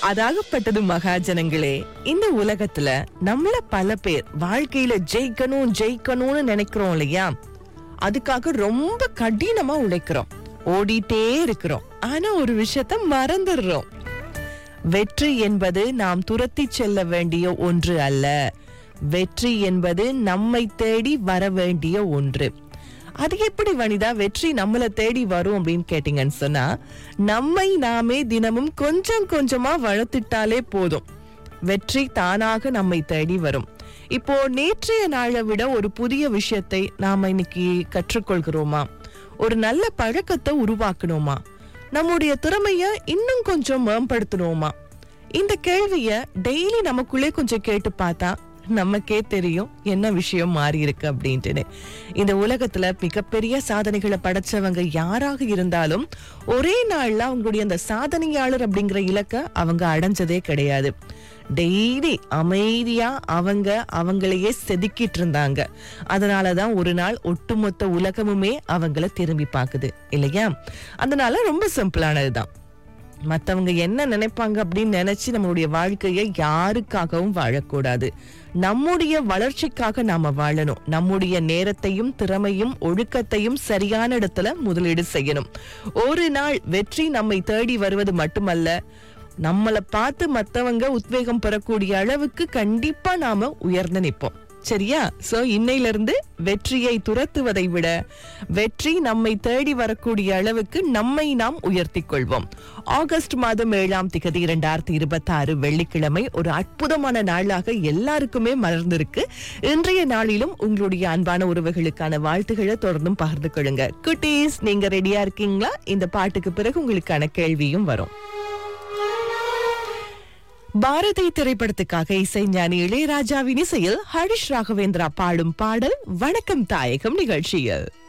அதாகப்பட்டது மகாஜனங்களே இந்த உலகத்துல நம்மள பல பேர் வாழ்க்கையில ஜெயிக்கணும் ஜெயிக்கணும்னு நினைக்கிறோம் இல்லையா அதுக்காக ரொம்ப கடினமா உழைக்கிறோம் ஓடிட்டே இருக்கிறோம் ஆனா ஒரு விஷயத்த மறந்துடுறோம் வெற்றி என்பது நாம் துரத்தி செல்ல வேண்டிய ஒன்று அல்ல வெற்றி என்பது நம்மை தேடி வர வேண்டிய ஒன்று அது எப்படி வனிதா வெற்றி நம்மள தேடி வரும் அப்படின்னு கேட்டீங்கன்னு சொன்னா நம்மை நாமே தினமும் கொஞ்சம் கொஞ்சமா வளர்த்துட்டாலே போதும் வெற்றி தானாக நம்மை தேடி வரும் இப்போ நேற்றைய நாளை விட ஒரு புதிய விஷயத்தை நாம இன்னைக்கு கற்றுக்கொள்கிறோமா ஒரு நல்ல பழக்கத்தை உருவாக்கணுமா நம்முடைய திறமைய இன்னும் கொஞ்சம் மேம்படுத்தணுமா இந்த கேள்விய டெய்லி நமக்குள்ளே கொஞ்சம் கேட்டு பார்த்தா நமக்கே தெரியும் என்ன விஷயம் மாறி இருக்கு அப்படின்ட்டுன்னு இந்த உலகத்துல மிகப்பெரிய சாதனைகளை படைச்சவங்க யாராக இருந்தாலும் ஒரே நாள்ல அவங்களுடைய அந்த சாதனையாளர் அப்படிங்கிற இலக்க அவங்க அடைஞ்சதே கிடையாது டெய்லி அமைதியா அவங்க அவங்களையே செதுக்கிட்டு இருந்தாங்க அதனாலதான் ஒரு நாள் ஒட்டுமொத்த உலகமுமே அவங்கள திரும்பி பாக்குது இல்லையா அதனால ரொம்ப சிம்பிளானதுதான் மத்தவங்க என்ன நினைப்பாங்க அப்படின்னு நினைச்சு நம்மளுடைய வாழ்க்கையை யாருக்காகவும் வாழக்கூடாது நம்முடைய வளர்ச்சிக்காக நாம வாழணும் நம்முடைய நேரத்தையும் திறமையும் ஒழுக்கத்தையும் சரியான இடத்துல முதலீடு செய்யணும் ஒரு நாள் வெற்றி நம்மை தேடி வருவது மட்டுமல்ல நம்மளை பார்த்து மத்தவங்க உத்வேகம் பெறக்கூடிய அளவுக்கு கண்டிப்பா நாம உயர்ந்து நிற்போம் சரியா சோ இன்னையில இருந்து வெற்றியை துரத்துவதை விட வெற்றி நம்மை தேடி வரக்கூடிய அளவுக்கு நம்மை நாம் உயர்த்திக் கொள்வோம் ஆகஸ்ட் மாதம் ஏழாம் திகதி இரண்டாயிரத்தி இருபத்தி ஆறு வெள்ளிக்கிழமை ஒரு அற்புதமான நாளாக எல்லாருக்குமே மலர்ந்திருக்கு இன்றைய நாளிலும் உங்களுடைய அன்பான உறவுகளுக்கான வாழ்த்துக்களை தொடர்ந்தும் பகிர்ந்து கொள்ளுங்க குட்டீஸ் நீங்க ரெடியா இருக்கீங்களா இந்த பாட்டுக்கு பிறகு உங்களுக்கான கேள்வியும் வரும் பாரதி திரைப்படத்துக்காக இசைஞானி இளையராஜாவின் இசையில் ஹரிஷ் ராகவேந்திரா பாடும் பாடல் வணக்கம் தாயகம் நிகழ்ச்சியில்